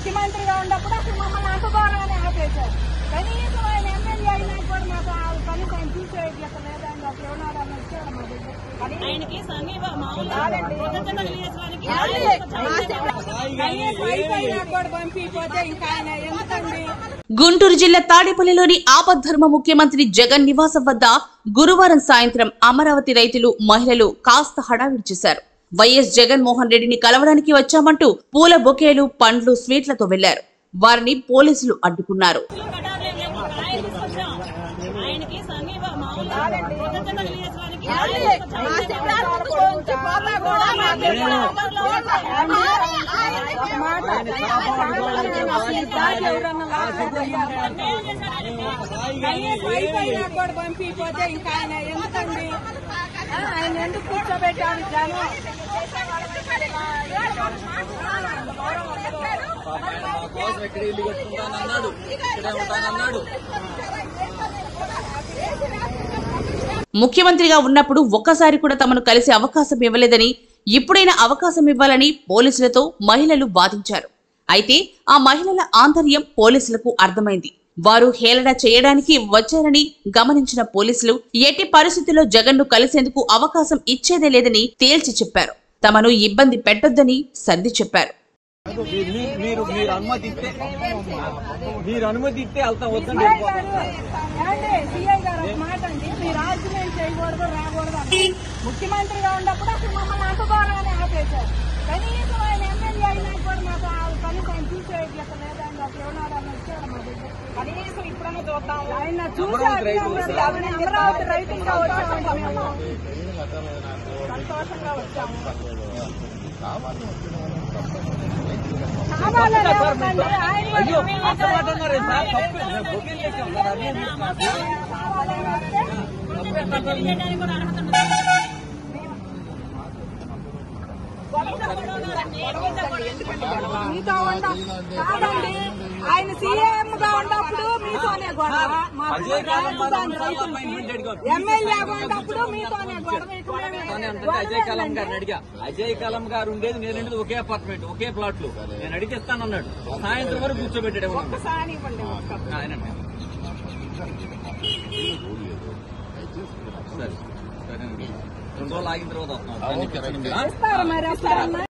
ముఖ్యమంత్రిగా ఉన్నప్పుడు అసలు మమ్మల్ని అంత దూరంగానే ఆపేశారు కనీసం ఆయన ఎమ్మెల్యే అయినా కూడా మాకు ఆ కనీసం ఆయన చూసే ఇట్లా లేదండి ఒక ఎవనాడని వచ్చాడు మా దగ్గర ఆయనకి సమీప మామూలు కాదండి. పొద్దున్న నియోజకవర్గానికి కనీసం అయిపోయినా కూడా పంపిపోతే ఇంకా ఆయన ఎందుకండి గుంటూరు జిల్లా తాడేపల్లిలోని ఆపద్ధర్మ ముఖ్యమంత్రి జగన్ నివాసం వద్ద గురువారం సాయంత్రం అమరావతి రైతులు మహిళలు కాస్త హడావిడి చేశారు వైఎస్ జగన్మోహన్ రెడ్డిని కలవడానికి వచ్చామంటూ పూల బొకేలు పండ్లు స్వీట్లతో వెళ్లారు వారిని పోలీసులు అడ్డుకున్నారు కటారులే లేవు. ఆయన తీసుకొచ్చాం. ఆయనకి సమీప మామూలు పొద్దున్న నియోజకవర్గానికి మా శిబిరాలకు కొంచెం పోతా కూడా మాకు ఎప్పుడు ఒక మాట. అసలు ఈ దారి ఎవరన్నా కనీసం అయిపోయినా కూడా పంపిపోతే ఇంకా ఆయన ఎందుకండి ఆ, ఆయన ఎందుకు కూర్చోబెట్టారు జనం మా కోసం ఎక్కడ ఇల్లు కట్టుకుంటానన్నాడు ఇక్కడే ఉంటానన్నాడు ముఖ్యమంత్రిగా ఉన్నప్పుడు ఒక్కసారి కూడా తమను కలిసే అవకాశం ఇవ్వలేదని ఇప్పుడైనా అవకాశం ఇవ్వాలని పోలీసులతో మహిళలు వాదించారు అయితే ఆ మహిళల ఆంతర్యం పోలీసులకు అర్థమైంది వారు హేళన చేయడానికి వచ్చారని గమనించిన పోలీసులు ఎట్టి పరిస్థితుల్లో జగన్ను కలిసేందుకు అవకాశం ఇచ్చేదే లేదని తేల్చి చెప్పారు తమను ఇబ్బంది పెట్టొద్దని సర్ది చెప్పారు మీరు మీరు మీరు అనుమతి ఇస్తే మీరు అనుమతి ఇస్తే వెళ్తాం వద్దండి సిఐ గారు ఏమండి సిఐ గారు ఒక మాట అండి మీరు ఆర్గ్యుమెంట్ చేయకూడదు రాకూడదు అని ముఖ్యమంత్రిగా ఉన్నప్పుడు అసలు మమ్మల్ని అంత దూరంగానే ఆపేశారు కనీసం ఆయన ఎమ్మెల్యే అయినా కూడా మాకు ఆ కనీసం ఆయన చూసే ఇట్లా లేదండి ఒక ఎవనాడని వచ్చాడు మా దగ్గర కనీసం ఇప్పుడన్నా చూద్దాం ఆయన చూసి అమరావతి రైతులు అభినందనలు అవన్నీ అమరావతి రైతులుగా వచ్చామండి మేము సంతోషంగా వచ్చాము కావాలని ఎవరికండి? ఆయన అయ్యో అంత మాట అన్నారే సార్ తప్పు మేము బొకేలు చేసాం సార్ అదే చేయడానికి కూడా అర్హత ఉండదు. మీతో ఉండ కాదండి ఆయన సీఎం గా ఉన్నప్పుడు మీతోనే గొడవ మా అజయ్ కాలం రాజధాని మనం రైతులకి. appointment అడిగాం. ఎమ్మెల్యేగా ఉన్నప్పుడు మీతోనే గొడవ ఇక మేము అని అంటే అజయ్ కలాం గారిని అడిగా అజయ్ కలాం గారు ఉండేది నేను ఉండేది ఒకే అపార్ట్మెంట్ ఒకే ప్లాట్లు నేను అడిగితే ఇస్తానన్నాడు సాయంత్రం వరకు కూర్చోబెట్టాడు ఏమన్నా ఒక్కసారి ఇవ్వండి ఒక్క ఆయనండి సరే సరేనండి రెండు రోజులు ఆగిన తర్వాత వస్తాం ఇస్తారు మరి అసలు